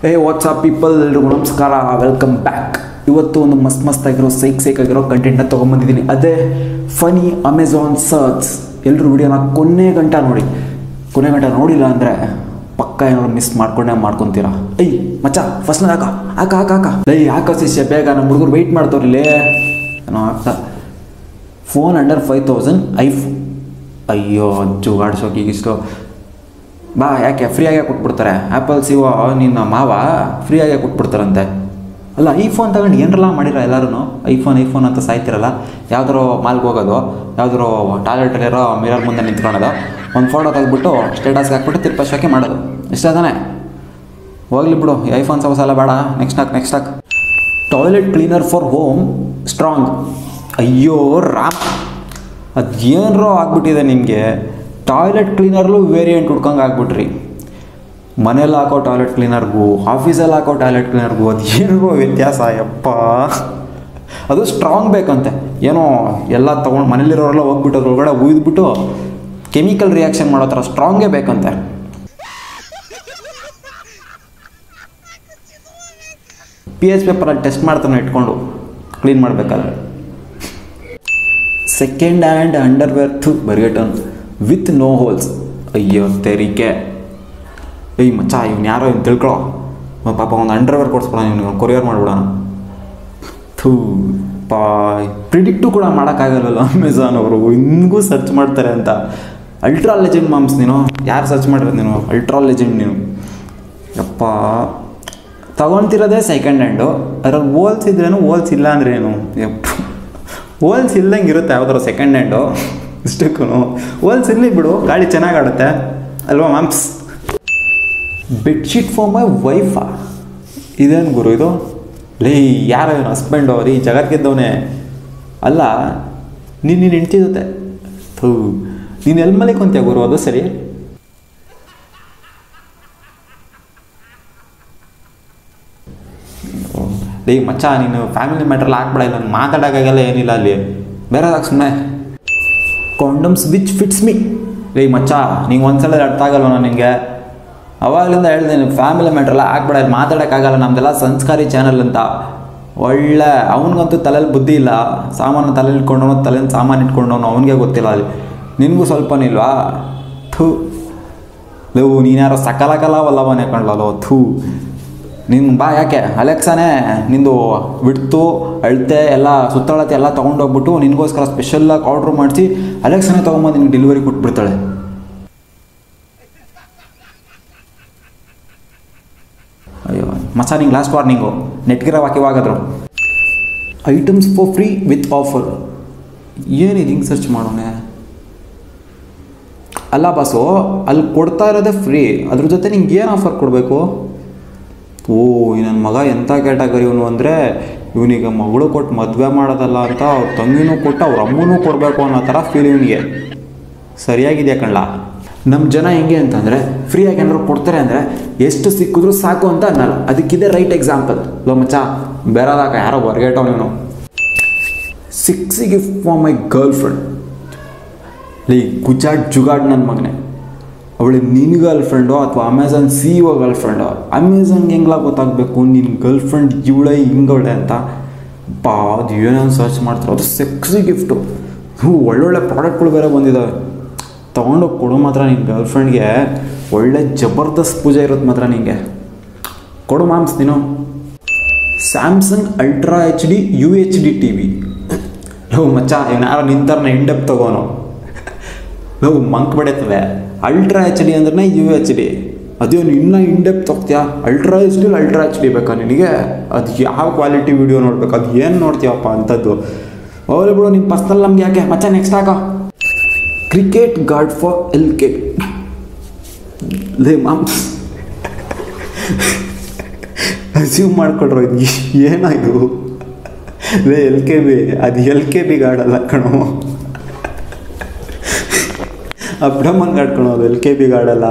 ಹೇ WhatsApp people ಎಲ್ರಿಗೂ ನಮಸ್ಕಾರ welcome back ಇವತ್ತು ಒಂದು ಮಸ್ತ್ ಮಸ್ತ್ ಆಗಿರೋ ಸೈಕ್ ಸೈಕ್ ಆಗಿರೋ ಕಂಟೆಂಟ್ನ ತೊಗೊಂಬಂದಿದ್ದೀನಿ ಅದೇ ಫನಿ ಅಮೆಝಾನ್ ಸರ್ಚ್ ಎಲ್ಲರೂ ವಿಡಿಯೋನ ಕೊನೆ ಗಂಟ ನೋಡಿ ಕೊನೆ ಗಂಟ ನೋಡಿಲ್ಲ ಅಂದರೆ ಪಕ್ಕ ಏನಾದ್ರು ಮಿಸ್ ಮಾಡ್ಕೊಂಡೇ ಮಾಡ್ಕೊತೀರಾ ಐ ಮಚ್ಚ ಫಸ್ಟ್ ಹಾಕ ಹಾಕ ಹಾಕ ಹಾಕ ಲೈ ಹಾಕ ಶಿಷ್ಯ ಬೇಗ ನಮ್ಮ ಹುಡುಗರು ವೆಯ್ಟ್ ಮಾಡ್ತವ್ರಿಲ್ಲೇ ಏನೋ ಆಗ್ತಾ phone under five thousand iPhone ಅಯ್ಯೋ ಜುಗಾಡ್ಸೋಕೆ ಈಗಿಷ್ಟು ಬಾ ಯಾಕೆ ಫ್ರೀಯಾಗೆ ಕೊಟ್ಬಿಡ್ತಾರೆ ಆ್ಯಪಲ್ ಸಿವೋ ನಿನ್ನ ಮಾವ ಫ್ರೀಯಾಗೆ ಕೊಟ್ಬಿಡ್ತಾರಂತೆ ಅಲ್ಲ ಐಫೋನ್ ತಗೊಂಡು ಏನರಲ್ಲ ಮಾಡಿರ ಎಲ್ಲರೂ ಐಫೋನ್ ಐಫೋನ್ ಅಂತ ಸಾಯ್ತಿರಲ್ಲ ಯಾವ್ದಾರೋ ಮಾಲ್ಗೆ ಹೋಗೋದು ಯಾವ್ದಾರೋ ಟಾಯ್ಲೆಟಲ್ಲಿರೋ ಮಿರರ್ ಮುಂದೆ ನಿಂತ್ಕೊಳ್ಳೋದು ಒಂದು ಫೋಟೋ ತೆಗೆದ್ಬಿಟ್ಟು ಸ್ಟೇಟಸ್ಗೆ ಹಾಕ್ಬಿಟ್ಟು ತಿರ್ಪಶೋಕೆ ಮಾಡೋದು ಇಷ್ಟ ತಾನೇ ಹೋಗ್ಲಿ ಬಿಡು ಈ ಐಫೋನ್ ಸವಸ ಎಲ್ಲ ಬೇಡ ನೆಕ್ಸ್ಟ್ ಹಾಕ್ ನೆಕ್ಸ್ಟ್ ಹಾಕ್ toilet cleaner for home strong ಅಯ್ಯೋ ರಾಮ್ ಅದು ಏನರೋ ಆಗ್ಬಿಟ್ಟಿದೆ ನಿಮಗೆ ಟಾಯ್ಲೆಟ್ ಕ್ಲೀನರ್ಲು ವೇರಿಯಂಟ್ ಹುಡ್ಕಂಗೆ ಆಗ್ಬಿಟ್ರಿ ಮನೇಲಿ ಹಾಕೋ ಟಾಯ್ಲೆಟ್ ಕ್ಲೀನರ್ಗೂ ಆಫೀಸಲ್ಲಿ ಹಾಕೋ ಟಾಯ್ಲೆಟ್ ಕ್ಲೀನರ್ಗೂ ಅದು ಏನಿರೋ ವ್ಯತ್ಯಾಸ ಯಪ್ಪ ಅದು ಸ್ಟ್ರಾಂಗ್ ಬೇಕಂತೆ ಏನೋ ಎಲ್ಲ ತೊಗೊಂಡು ಮನೇಲಿರೋರೆಲ್ಲ ಹೋಗ್ಬಿಟ್ಟು ಅದ್ರೊಳಗಡೆ ಉಯ್ದುಬಿಟ್ಟು ಕೆಮಿಕಲ್ ರಿಯಾಕ್ಷನ್ ಮಾಡೋ ಥರ ಸ್ಟ್ರಾಂಗೇ ಬೇಕಂತೆ ಪಿ ಎಚ್ ಪೇಪರಲ್ಲಿ ಟೆಸ್ಟ್ ಮಾಡ್ತಾನೆ ಇಟ್ಕೊಂಡು ಕ್ಲೀನ್ ಮಾಡಬೇಕಾದ್ರೆ ಸೆಕೆಂಡ್ ಹ್ಯಾಂಡ್ ಅಂಡರ್ವೇರ್ ಥು ಬರ್ಗೆಟನ್ ವಿತ್ ನೋ ಹೋಲ್ಸ್ ಅಯ್ಯೋ ತೆರಿಗೆ ಏಯ್ ಮಚ್ಚ ಇವ್ನು ಯಾರೋ ಇವ್ನು ತಿಳ್ಕೊಳ್ಳೋ ಅವ್ನ್ ಪಾಪ ಒಂದು ಅಂಡರ್ವೇರ್ ಕೊಡ್ಸ್ಬಿಡೋಣ ಇವ್ನಿಗೆ ಕೊರಿಯರ್ ಮಾಡಿಬಿಡೋಣ ಥೂ ಪಾ ಪ್ರಿಡಿಕ್ಟು ಕೂಡ ಮಾಡೋಕ್ಕಾಗಲ್ಲಲ್ಲ ಅಮೆಝಾನ್ ಅವರು ಹಿಂಗೂ ಸರ್ಚ್ ಮಾಡ್ತಾರೆ ಅಂತ ಅಲ್ಟ್ರಾ ಲೆಜೆಂಡ್ ಮಾಮ್ಸ್ ನೀನು ಯಾರು ಸರ್ಚ್ ಮಾಡಿರೋದು ನೀನು ಅಲ್ಟ್ರಾ ಲೆಜೆಂಡ್ ನೀನು ಯಪ್ಪ ತಗೊಳ್ತಿರೋದೇ ಸೆಕೆಂಡ್ ಹ್ಯಾಂಡು ಅದ್ರಲ್ಲಿ ಹೋಲ್ಸ್ ಇದ್ರೇನು ಹೋಲ್ಸ್ ಇಲ್ಲ ಅಂದ್ರೆ ಏನು ಯಪ್ಪ ಹೋಲ್ಸ್ ಇಲ್ದಂಗೆ ಇರುತ್ತೆ ಯಾವ್ದಾರು ಸೆಕೆಂಡ್ ಹ್ಯಾಂಡು ಇಷ್ಟಕ್ಕೂ ಹೋಲ್ಸ್ ಇರಲಿ ಬಿಡು ಗಾಡಿ ಚೆನ್ನಾಗಿ ಆಡುತ್ತೆ ಅಲ್ವಾ ಮ್ಯಾಮ್ಸ್ ಬೆಡ್ಶೀಟ್ ಫಾರ್ ಮೈ ವೈಫಾ ಇದೇನು ಗುರು ಇದು ಲೇ ಯಾರೋ ಇವನು ಹಸ್ಬೆಂಡು ರೀ ಜಗತ್ತಿದ್ದವನೇ ಅಲ್ಲ ನೀನು ನೀನು ಹೆಂಡ್ತಿ ಜೊತೆ ಥೂ ನೀನು ಎಲ್ಲಿ ಮಲಿಕೊಂತೀಯ ಗುರು ಅದು ಸರಿ ಲೇ ಮಚ್ಚ ನೀನು ಫ್ಯಾಮಿಲಿ ಮ್ಯಾಟ್ರಲ್ಲಿ ಹಾಕ್ಬೇಡ ಇಲ್ಲ ನಾನು ಮಾತಾಡೋಕ್ಕಾಗಲ್ಲ ಏನಿಲ್ಲ ಅಲ್ಲಿ ಬೇರೆದಾಗ ಸುಮ್ಮನೆ ಕಾಂಡಮ್ಸ್ ವಿಚ್ ಫಿಟ್ಸ್ ಮೀ ಲೇ ಮಚ್ಚ ನಿಂಗೆ ಒಂದ್ಸಲ ಅರ್ಥ ಆಗಲ್ವ ನಿನಗೆ ಅವಾಗಲಿಂದ ಹೇಳ್ತೀನಿ ಫ್ಯಾಮಿಲಿ ಮ್ಯಾಟ್ರಲ್ಲ ಹಾಕ್ಬೇಡ ಇಲ್ಲಿ ಮಾತಾಡೋಕ್ಕಾಗಲ್ಲ ನಮ್ದೆಲ್ಲ ಸಂಸ್ಕಾರಿ ಚಾನಲ್ ಅಂತ ಒಳ್ಳೆ ಅವನಿಗಂತೂ ತಲೆಯಲ್ಲಿ ಬುದ್ಧಿ ಇಲ್ಲ ಸಾಮಾನು ತಲೆಯಲ್ಲಿ ಇಟ್ಕೊಂಡವನು ತಲೆಯಲ್ಲಿ ಸಾಮಾನು ಇಟ್ಕೊಂಡವನು ಅವನಿಗೆ ಗೊತ್ತಿಲ್ಲ ಅಲ್ಲಿ ನಿನಗೂ ಸ್ವಲ್ಪನಿಲ್ವಾ ಥೂ ಲವ್ ನೀನ್ಯಾರೋ ಸಕಲಕಲ ವಲ್ಲವನೇ ಕಣ್ಲೋ ಥೂ ನಿನ್ನ ಬಾ ಯಾಕೆ ಅಲೆಕ್ಸಾನೇ ನಿಂದು ಬಿಡ್ತು ಅಳತೆ ಎಲ್ಲ ಸುತ್ತಳತೆ ಎಲ್ಲ ತೊಗೊಂಡೋಗ್ಬಿಟ್ಟು ನಿನಗೋಸ್ಕರ ಸ್ಪೆಷಲಾಗಿ ಆರ್ಡ್ರ್ ಮಾಡಿಸಿ ಅಲೆಕ್ಸಾನೇ ತೊಗೊಂಬಂದು ನಿನ್ಗೆ ಡೆಲಿವರಿ ಕೊಟ್ಬಿಡ್ತಾಳೆ ಅಯ್ಯೋ ಮಚ ನಿಂಗೆ ಲಾಸ್ಟ್ ವಾರ್ನಿಂಗು ನೆಟ್ಗಿರೋ ವಾಕ್ಯವಾಗದ್ರು items for free with offer ಏನಿದೆ ಹಿಂಗೆ ಸರ್ಚ್ ಮಾಡೋಣ ಅಲ್ಲ ಬಾಸು ಅಲ್ಲಿ ಕೊಡ್ತಾ ಇರೋದೇ ಫ್ರೀ ಅದ್ರ ಜೊತೆ ನಿಂಗೆ ಏನು ಆಫರ್ ಕೊಡಬೇಕು ಓ ಈ ನನ್ನ ಮಗ ಎಂಥ ಕ್ಯಾಟಗರಿ ಇವನು ಅಂದರೆ ಇವನಿಗೆ ಮಗಳು ಕೊಟ್ಟು ಮದುವೆ ಮಾಡೋದಲ್ಲ ಅಂತ ಅವ್ರ ತಂಗಿನೂ ಕೊಟ್ಟು ಅವ್ರ ಅಮ್ಮನೂ ಕೊಡಬೇಕು ಅನ್ನೋ ಥರ ಫೀಲ್ ಇವನಿಗೆ ಸರಿಯಾಗಿದೆ ಕಣ್ಲ ನಮ್ಮ ಜನ ಹೆಂಗೆ ಅಂತಂದರೆ ಫ್ರೀಯಾಗಿ ಏನಾದ್ರು ಕೊಡ್ತಾರೆ ಅಂದರೆ ಎಷ್ಟು ಸಿಕ್ಕಿದ್ರು ಸಾಕು ಅಂತ ಅನ್ನಲ್ಲ ಅದಕ್ಕಿದೆ ರೈಟ್ ಎಕ್ಸಾಂಪಲ್ ಲೋ ಮಚ್ಚ ಬೇರೆದಾಕ ಯಾರೋ ಹೊರಗೇಟೋ ನೀನು sexy gift for my girlfriend ಲೈ ಗುಜಾಟ್ ಜುಗಾಡ್ ನನ್ನ ಮಗನೇ ಅವಳು ನಿನ್ನ ಗರ್ಲ್ ಫ್ರೆಂಡೋ ಅಥವಾ ಅಮೆಝಾನ್ ಸಿ ಒ ಗರ್ಲ್ ಫ್ರೆಂಡೋ ಅಮೆಝಾನ್ಗೆ ಹೆಂಗ್ಲ ಗೊತ್ತಾಗಬೇಕು ನಿನ್ನ ಗರ್ಲ್ ಫ್ರೆಂಡ್ ಇವಳೆ ಹಿಂಗವಳೆ ಅಂತ ಬಾ ಅದು ಏನೇನು ಸರ್ಚ್ ಮಾಡ್ತಾರೆ ಅದು ಸೆಕ್ಸಿ ಗಿಫ್ಟು ಹ್ಞೂ ಒಳ್ಳೊಳ್ಳೆ ಪ್ರಾಡಕ್ಟ್ಗಳು ಬೇರೆ ಬಂದಿದ್ದಾವೆ ತೊಗೊಂಡೋಗಿ ಕೊಡು ಮಾತ್ರ ನಿನ್ನ ಗರ್ಲ್ ಫ್ರೆಂಡ್ಗೆ ಒಳ್ಳೆ ಜಬರ್ದಸ್ತ್ ಪೂಜೆ ಇರುತ್ತೆ ಮಾತ್ರ ನಿನಗೆ ಕೊಡು ಮಾಮ್ಸ್ ನೀನು Samsung ultra H D U H D T V love ಮಚ್ಚ ಇವನು ಯಾರೋ ನಿಂತಾರನ್ನ ಇಂಡೆಪ್ ತಗೋನು ಲವ್ ಮಂಕ್ ಬಡೀತದೆ ಅಲ್ಟ್ರಾ ಎಚ್ ಡಿ ಅಂದ್ರೆ ಯು ಎಚ್ ಡಿ ಅದೇನು ಇನ್ನೂ ಇಂಡೆಪ್ ತೊಗ್ತೀಯಾ ultra H D ultra H D ಬೇಕಾ ನಿನಗೆ ಅದು ಯಾವ ಕ್ವಾಲಿಟಿ ವಿಡಿಯೋ ನೋಡ್ಬೇಕು ಅದು ಏನು ನೋಡ್ತೀವಪ್ಪ ಅಂಥದ್ದು ಹೋಗ್ಲಿ ಬಿಡು ನಿಮ್ಮ ಪರ್ಸ್ನಲ್ ನಮ್ಗೆ ಯಾಕೆ ಮಚ್ಚ ನೆಕ್ಸ್ಟ್ ಹಾಕೋ cricket guard for L K ಲೇ ಮಾಮ್ ಅಸ್ಯೂಮ್ ಮಾಡ್ಕೊಡ್ರು ಇದು ಏನಾಯ್ತು ಲೇ ಎಲ್ ಕೆ ಬಿ ಅದು ಎಲ್ ಕೆ ಬಿ ಗಾರ್ಡ್ ಅಲ್ಲ ಕಣೋ ಅಬ್ಡಮನ್ ಗಾರ್ಡ್ ಕಣೋ ಅದು ಎಲ್ ಕೆ ಬಿ ಗಾರ್ಡ್ ಅಲ್ಲ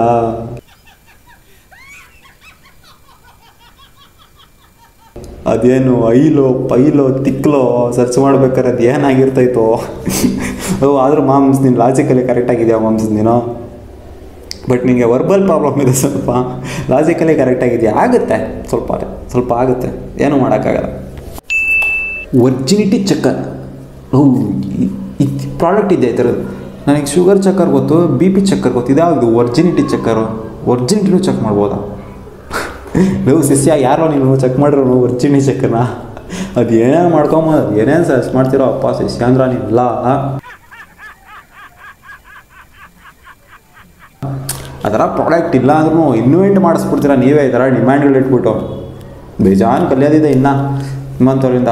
ಅದೇನು ಐಲೋ ಪೈಲೋ ತಿಕ್ಲೋ ಸರ್ಚ್ ಮಾಡ್ಬೇಕಾದ್ರೆ ಅದು ಏನಾಗಿರ್ತೈತೋ ಓ ಆದರೂ ಮಾಮ್ಸ್ ನೀನು ಲಾಜಿಕಲಿ ಕರೆಕ್ಟಾಗಿದೆಯಾ ಮಾಮ್ಸ್ ನೀನು ಬಟ್ ನಿಮಗೆ ವರ್ಬಲ್ ಪ್ರಾಬ್ಲಮ್ ಇದೆ ಸ್ವಲ್ಪ ಲಾಜಿಕಲಿ ಕರೆಕ್ಟಾಗಿದೆಯಾ ಆಗುತ್ತೆ ಸ್ವಲ್ಪ ಸ್ವಲ್ಪ ಆಗುತ್ತೆ ಏನೂ ಮಾಡೋಕ್ಕಾಗಲ್ಲ ವರ್ಜಿನಿಟಿ ಚಕ್ಕರ್ ಓ ಈ ಪ್ರಾಡಕ್ಟ್ ಇದೆ ಈ ಥರದ್ದು ನನಗೆ ಶುಗರ್ ಚಕ್ಕರ್ ಗೊತ್ತು ಬಿ ಪಿ ಚಕ್ಕರ್ ಗೊತ್ತು ಇದಾವುದು ವರ್ಜಿನಿಟಿ ಚಕ್ಕರು ವರ್ಜಿನಿಟಿನೂ ಚೆಕ್ ಮಾಡ್ಬೋದಾ ನೀವು ಶಿಷ್ಯ ಯಾರೋ ನೀನು ಚೆಕ್ ಮಾಡಿರೋ ವರ್ಜಿನಿ ಚಕ್ಕರ್ನ ಅದು ಏನೇನು ಮಾಡ್ಕೊಂಬ ಏನೇನು ಸರ್ಚ್ ಮಾಡ್ತಿರೋ ಅಪ್ಪ ಶಿಷ್ಯ ಅಂದ್ರ ನೀವೆಲ್ಲ ಆ ಥರ ಪ್ರಾಡಕ್ಟ್ ಇಲ್ಲ ಅಂದ್ರೂ ಇನ್ವೆಂಟ್ ಮಾಡಿಸ್ಬಿಡ್ತೀರ ನೀವೇ ಈ ಥರ ಡಿಮ್ಯಾಂಡ್ಗಳು ಇಟ್ಬಿಟ್ಟು ಬೇಜಾನ್ ಕಲಿಯೋದಿದೆ ಇನ್ನು ನಿಮ್ಮಂಥವ್ರಿಂದ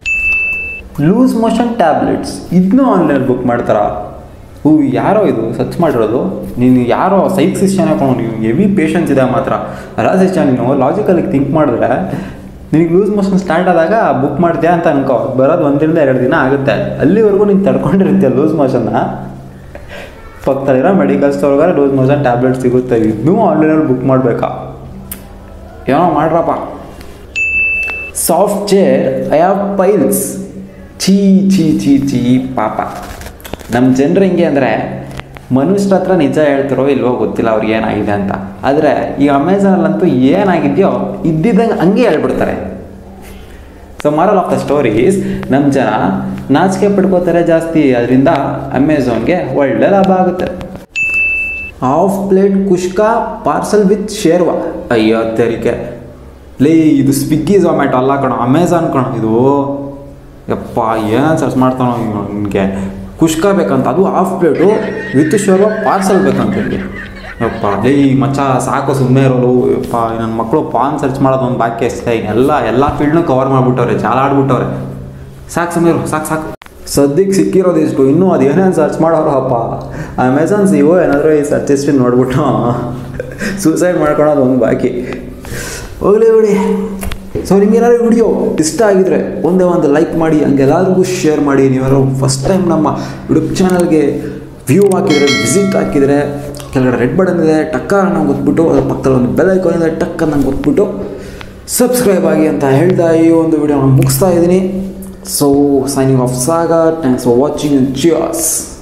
ಲೂಸ್ ಮೋಷನ್ ಟ್ಯಾಬ್ಲೆಟ್ಸ್ ಇದನ್ನೂ ಆನ್ಲೈನ್ ಬುಕ್ ಮಾಡ್ತಾರಾ ಹೂ ಯಾರೋ ಇದು ಸರ್ಚ್ ಮಾಡಿರೋದು ನೀನು ಯಾರೋ ಸೈಕ್ ಸಿಸ್ಟನ್ ಹಾಕೊಂಡು ನೀವು ಹೆವಿ ಪೇಷನ್ಸ್ ಇದೆ ಮಾತ್ರ ಅಲ್ಲ ಸಿಸ್ಟನ್ ನೀನು ಲಾಜಿಕಲಿಗೆ ಥಿಂಕ್ ಮಾಡಿದ್ರೆ ನಿನಗೆ ಲೂಸ್ ಮೋಷನ್ ಸ್ಟಾರ್ಟ್ ಆದಾಗ ಬುಕ್ ಮಾಡ್ತೀಯಾ ಅಂತ ಅನ್ಕೋ ಬರೋದು ಒಂದರಿಂದ ಎರಡು ದಿನ ಆಗುತ್ತೆ ಅಲ್ಲಿವರೆಗೂ ನೀನು ತಡ್ಕೊಂಡಿರ್ತೀಯ ಲೂಸ್ ಮೋಷನ್ನ ಪಕ್ಕದಲ್ಲಿರೋ ಮೆಡಿಕಲ್ ಸ್ಟೋರ್ಗಾರೆ ಲೂಸ್ ಮೋಷನ್ ಟ್ಯಾಬ್ಲೆಟ್ ಸಿಗುತ್ತೆ ಇದನ್ನೂ ಆನ್ಲೈನಲ್ಲಿ ಬುಕ್ ಮಾಡಬೇಕಾ ಏನೋ ಮಾಡ್ರಪ್ಪ soft chair I have piles ಛೀ ಛೀ ಛೀ ಛೀ ಪಾಪ ನಮ್ಮ ಜನರು ಹೆಂಗೆ ಅಂದರೆ ಮನುಷ್ಯರ ಹತ್ರ ನಿಜ ಹೇಳ್ತಾರೋ ಇಲ್ವೋ ಗೊತ್ತಿಲ್ಲ ಅವ್ರಿಗೆ ಏನಾಗಿದೆ ಅಂತ ಆದರೆ ಈ ಅಮೆಝಾನಲ್ಲಂತೂ ಏನಾಗಿದೆಯೋ ಇದ್ದಿದ್ದಂಗೆ ಹಂಗೆ ಹೇಳ್ಬಿಡ್ತಾರೆ so moral of the stories ನಮ್ಮ ಜನ ನಾಚಿಕೆ ಪಡ್ಕೋತಾರೆ ಜಾಸ್ತಿ ಅದರಿಂದ ಅಮೆಝಾನ್ಗೆ ಒಳ್ಳೆ ಲಾಭ ಆಗುತ್ತೆ half plate kushka parcel with sherwa ಅಯ್ಯೋ ತೆರಿಗೆ ಲೇ ಇದು ಸ್ವಿಗ್ಗಿ ಝೊಮ್ಯಾಟೊ ಅಲ್ಲ ಕಣೋ ಅಮೆಝಾನ್ ಕಣೋ ಇದು ಯಪ್ಪ ಏನು ಸರ್ಚ್ ಮಾಡ್ತಾನೋ ನಿನಗೆ ಕುಷ್ಕ ಬೇಕಂತ ಅದು half plate with sherwa parcel ಬೇಕಂತ ನಿಮಗೆ ಯಪ್ಪ ಲೇ ಮಚ್ಚ ಸಾಕು ಸುಮ್ಮನೆ ಇರೋರು ಯಪ್ಪ ನನ್ನ ಮಕ್ಕಳು ಪಾನ್ ಸರ್ಚ್ ಮಾಡೋದು ಒಂದು ಬಾಕಿ ಅಷ್ಟೇ ಎಲ್ಲ ಎಲ್ಲ ಫೀಲ್ಡ್ನೂ ಕವರ್ ಮಾಡಿಬಿಟ್ಟವ್ರೆ ಜಾಲ ಆಡ್ಬಿಟ್ಟವ್ರೆ ಸಾಕು ಸುಮ್ಮನೆ ಇರು ಸಾಕು ಸಾಕು ಸದ್ಯಕ್ಕೆ ಸಿಕ್ಕಿರೋದು ಇಷ್ಟು ಇನ್ನೂ ಅದು ಏನೇನು ಸರ್ಚ್ ಮಾಡೋರು ಅಪ್ಪ ಅಮೆಝಾನ್ ಸಿ ಓ ಏನಾದರೂ ಈ ಸರ್ಚ್ ಹಿಸ್ಟ್ರಿ ನೋಡ್ಬಿಟ್ಟು ಸೂಸೈಡ್ ಮಾಡ್ಕೊಳೋದು ಒಂದು ಬಾಕಿ ಹೋಗ್ಲಿ ಬಿಡಿ ಸೊ ನಿಮಗೇನಾದ್ರು ವಿಡಿಯೋ ಇಷ್ಟ ಆಗಿದ್ರೆ ಒಂದೇ ಒಂದು ಲೈಕ್ ಮಾಡಿ ಹಂಗೆಲ್ಲರಿಗೂ ಶೇರ್ ಮಾಡಿ ನೀವಾರು ಫಸ್ಟ್ ಟೈಮ್ ನಮ್ಮ ಯೂಟ್ಯೂಬ್ ಚಾನಲ್ಗೆ ವ್ಯೂ ಹಾಕಿದರೆ ವಿಸಿಟ್ ಹಾಕಿದರೆ ಕೆಳಗಡೆ ರೆಡ್ ಬಟನ್ ಇದೆ ಟಕ್ಕ ನಂಗೆ ಗೊತ್ಬಿಟ್ಟು ಅದ್ರ ಪಕ್ಕದಲ್ಲಿ ಒಂದು ಬೆಲ್ ಐಕಾನ್ ಇದೆ ಟಕ್ಕ ನಂಗೆ ಗೊತ್ಬಿಟ್ಟು ಸಬ್ಸ್ಕ್ರೈಬ್ ಆಗಿ ಅಂತ ಹೇಳ್ತಾ ಈ ಒಂದು ವಿಡಿಯೋನ ಮುಗಿಸ್ತಾ ಇದ್ದೀನಿ so signing off Sagar thanks for watching cheers